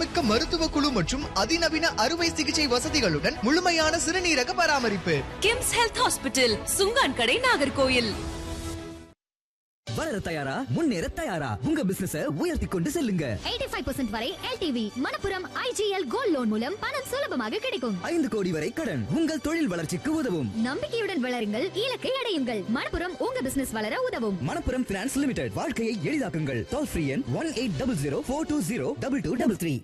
மார்க்க மருத்துவ குழு மற்றும் அதிநவீன அறுவை சிகிச்சை வசதிகளுடன் முழுமையான சிறுநீரக பராமரிப்பு கிம்ஸ் ஹெல்த் ஹாஸ்பிட்டல் சுங்கான் கடை நாகர்கோயில் வளர தயாரா முன்னேற தயாரா உங்க பிசினஸ உயர்த்தி கொண்டு செல்லுங்க 85% வரை LTV Manappuram IGL gold loan மூலம் பணம் சுலபமாக கிடைக்கும் ஐந்து கோடி வரை கடன் உங்கள் தொழில் வளர்ச்சிக்கு உதவும் நம்பிக்கையுடன் வளருங்கள் இலக்கை அடையுங்கள் மணப்புரம் உங்க பிசினஸ் வளர உதவும் மணப்புரம் பினான்ஸ் லிமிடெட் வாழ்க்கையை எளிதாக்குங்கள் டோல் ஃப்ரீ எண் one eight double zero four two zero double two double three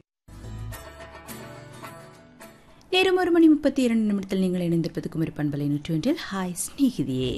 நேரம் ஒரு மணி முப்பத்தி இரண்டு நிமிடத்தில் நீங்கள் இணைந்திருப்பது குமரி பண்பலை நூற்றி ஒன்றில் ஹாய் ஸ்நேகிதியே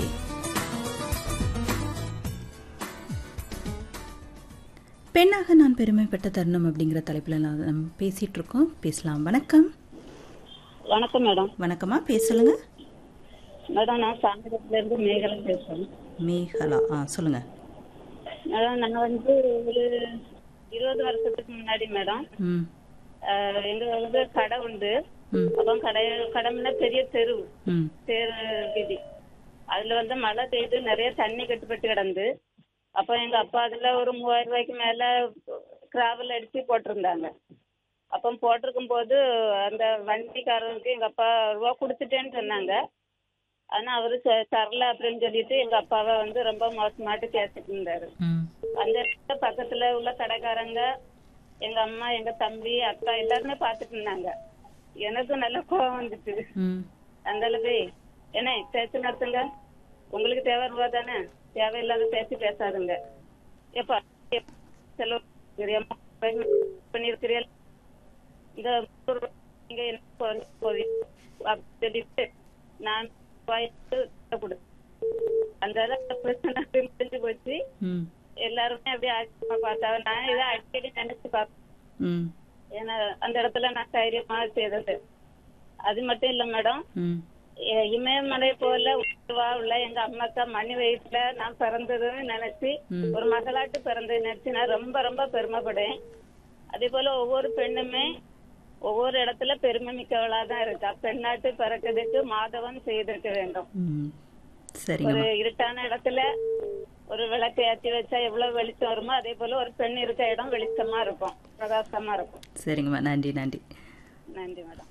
பெண்ணாக நான் பெருமைப்பட்ட தருணம் அப்படிங்கிற தலைப்பில் நான் நம்ம பேசிட்டு இருக்கோம் பேசலாம் வணக்கம் வணக்கம் மேடம் வணக்கம்மா பேசலுங்க மேடம் நான் சாந்தரத்துல இருந்து மேகலை பேசுறேன் மேகலா ஆ சொல்லுங்க மேடம் நான் வந்து ஒரு இருபது வருஷத்துக்கு முன்னாடி மேடம் ம் அஹ், எங்க வந்து கடை உண்டு ம். அப்போ கடை கடைமுன்னா பெரிய தெரு ம் தேர் வீதி அதுல வந்து மழை பெய்து நிறைய தண்ணி கட்டுப்பட்டு கிடந்து அப்போ எங்க அப்பா அதுல ஒரு மூவாயிரம் ரூபாய்க்கு மேல கிராவல் அடிச்சு போட்டிருந்தாங்க அப்போ போட்டிருக்கும் போது அந்த வண்டிக்காரருக்கு எங்க அப்பா ரூபா கொடுத்துட்டேன்னு சொன்னாங்க ஆனா அவரு ச- தரல அப்படின்னு சொல்லிட்டு எங்க அப்பாவை வந்து ரொம்ப மோசமாட்டு பேசிட்டு இருந்தாரு ம் அந்த இடத்துல பக்கத்துல உள்ள கடைக்காரங்க எங்க அம்மா எங்க தம்பி அக்கா எல்லாருமே பாத்துட்டு இருந்தாங்க எனக்கும் நல்ல கோவம் வந்துச்சு ம் அந்தால போய் என்ன பேச்சு நடத்துங்க உங்களுக்கு தேவை ரூபா தானே தேவையில்லாத பேசி பேசாதுங்க எப்பா செலவு தெரியாம பண்ணிருக்கிறீர்கள் இந்த முந்நூறு ரூபாய் நீங்க என்ன குறைஞ்சு போகுது அப்படி சொல்லிட்டு நான் ரூபாய்க்கு கொடு அந்த அளவுக்கு பிரச்சனை தெரிஞ்சு போச்சு ம் எல்லாருமே அப்படியே ஆச்சரியமா பார்த்தாங்க நான் இதை அடிக்கடி நினைச்சு பார்ப்பேன் ம் ஏன்னா அந்த இடத்துல நான் தைரியமா செய்தது அது மட்டும் இல்ல மேடம் ம் எ- இமயமலை போல உயர்வா உள்ள எங்க அம்மாக்கா மணி வயசுல நான் பிறந்ததுன்னு நினைச்சு ம். ஒரு மகளாட்டு பிறந்தது நினைச்சு நான் ரொம்ப ரொம்ப பெருமைப்படுவேன் அதே போல ஒவ்வொரு பெண்ணுமே ஒவ்வொரு இடத்துல பெருமை மிக்கவளா தான் இருக்கா பெண்ணாட்டு பிறக்கிறதுக்கு மாதவன் செய்திருக்க வேண்டும் ம் ஒரு சரிங்கம்மா இருட்டான இடத்துல ஒரு விளக்கு ஏத்தி வச்சா எவ்வளவு வெளிச்சம் வருமோ அதே போல ஒரு பெண் இருக்க இடம் வெளிச்சமா இருக்கும் பிரகாசமா இருக்கும் சரிங்கம்மா நன்றி நன்றி நன்றி மேடம்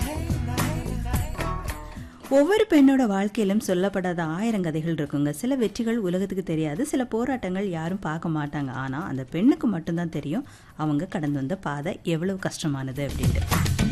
ஒவ்வொரு பெண்ணோட வாழ்க்கையிலும் சொல்லப்படாத ஆயிரம் கதைகள் இருக்குங்க சில வெற்றிகள் உலகத்துக்கு தெரியாது சில போராட்டங்கள் யாரும் பார்க்க மாட்டாங்க ஆனால் அந்த பெண்ணுக்கு மட்டும்தான் தெரியும் அவங்க கடந்து வந்த பாதை எவ்வளவு கஷ்டமானது அப்படின்ட்டு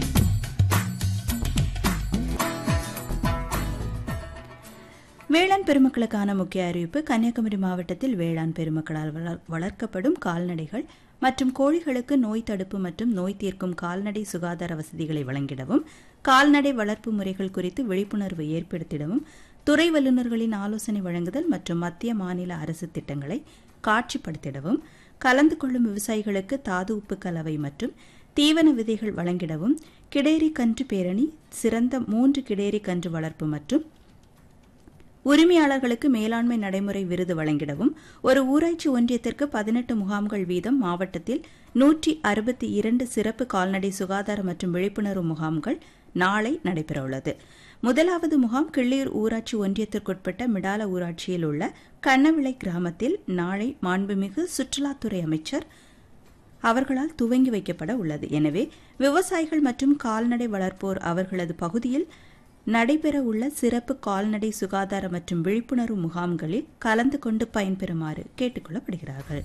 வேளாண் பெருமக்களுக்கான முக்கிய அறிவிப்பு கன்னியாகுமரி மாவட்டத்தில் வேளாண் பெருமக்களால் வளர்- வளர்க்கப்படும் கால்நடைகள் மற்றும் கோழிகளுக்கு நோய் தடுப்பு மற்றும் நோய் தீர்க்கும் கால்நடை சுகாதார வசதிகளை வழங்கிடவும் கால்நடை வளர்ப்பு முறைகள் குறித்து விழிப்புணர்வு ஏற்படுத்திடவும் துறை வல்லுநர்களின் ஆலோசனை வழங்குதல் மற்றும் மத்திய மாநில அரசு திட்டங்களை காட்சிப்படுத்திடவும் கலந்து கொள்ளும் விவசாயிகளுக்கு தாது உப்பு கலவை மற்றும் தீவன விதைகள் வழங்கிடவும் கிடேரி கன்று பேரணி சிறந்த மூன்று கிடேரி கன்று வளர்ப்பு மற்றும் உரிமையாளர்களுக்கு மேலாண்மை நடைமுறை விருது வழங்கிடவும் ஒரு ஊராட்சி ஒன்றியத்திற்கு பதினெட்டு முகாம்கள் வீதம் மாவட்டத்தில் நூற்றி அறுபத்தி இரண்டு சிறப்பு கால்நடை சுகாதார மற்றும் விழிப்புணர்வு முகாம்கள் நாளை நடைபெறவுள்ளது முதலாவது முகாம் கிள்ளியூர் ஊராட்சி ஒன்றியத்திற்குட்பட்ட மிடால ஊராட்சியில் உள்ள கண்ணவிளை கிராமத்தில் நாளை மாண்புமிகு சுற்றுலாத்துறை அமைச்சர் அவர்களால் துவங்கி வைக்கப்பட உள்ளது எனவே விவசாயிகள் மற்றும் கால்நடை வளர்ப்போர் அவர்களது பகுதியில் நடைபெற உள்ள சிறப்பு கால்நடை சுகாதார மற்றும் விழிப்புணர்வு முகாம்களில் கலந்து கொண்டு பயன்பெறுமாறு கேட்டுக்கொள்ளப்படுகிறார்கள்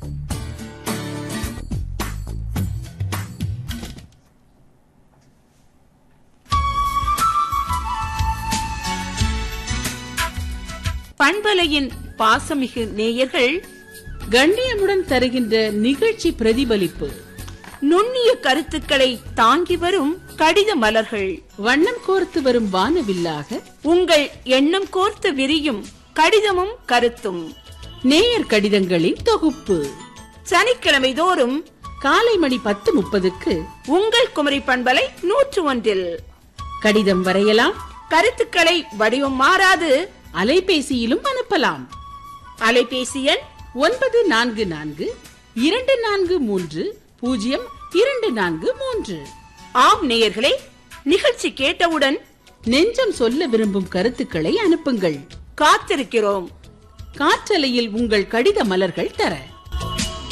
பண்பலையின் பாசமிகு நேயர்கள் கண்ணியமுடன் தருகின்ற நிகழ்ச்சி பிரதிபலிப்பு நுண்ணிய கருத்துக்களை தாங்கி வரும் கடித மலர்கள் வண்ணம் கோர்த்து வரும் வானவில்லாக உங்கள் எண்ணம் கோர்த்து விரியும் கடிதமும் கருத்தும் நேயர் கடிதங்களின் தொகுப்பு சனிக்கிழமை தோறும் காலை மணி பத்து முப்பதுக்கு உங்கள் குமரி பண்பலை நூற்று ஒன்றில் கடிதம் வரையலாம் கருத்துக்களை வடிவம் மாறாது அலைபேசியிலும் அனுப்பலாம் அலைபேசி எண் ஒன்பது நான்கு நான்கு இரண்டு நான்கு மூன்று பூஜ்ஜியம் இரண்டு நான்கு மூன்று ஆம் நேயர்களே நிகழ்ச்சி கேட்டவுடன் நெஞ்சம் சொல்ல விரும்பும் கருத்துக்களை அனுப்புங்கள் காத்திருக்கிறோம் காற்றலையில் உங்கள் கடித மலர்கள் தர